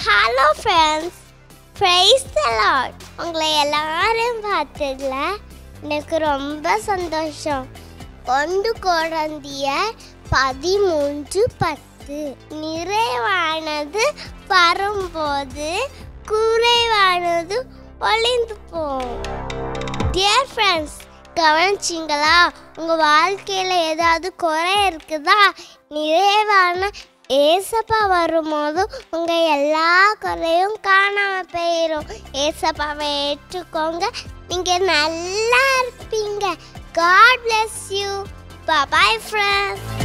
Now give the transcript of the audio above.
hello friends price lot உங்களை எல்லாரும் பார்த்ததுல எனக்கு ரொம்ப சந்தோஷம் கொண்டு குழந்திய பதிமூன்று பத்து நிறைவானது வரும்போது குறைவானது ஒளிந்து போகும் டியர் ஃப்ரெண்ட்ஸ் கவனிச்சிங்களா உங்கள் வாழ்க்கையில் ஏதாவது குறை இருக்குதா நிறைவான ஏசப்பா வரும்போது உங்கள் எல்லா குறையும் காணாமல் போயிடும் ஏசப்பாவை ஏற்றுக்கோங்க நீங்கள் நல்லா இருப்பீங்க God bless you bye friends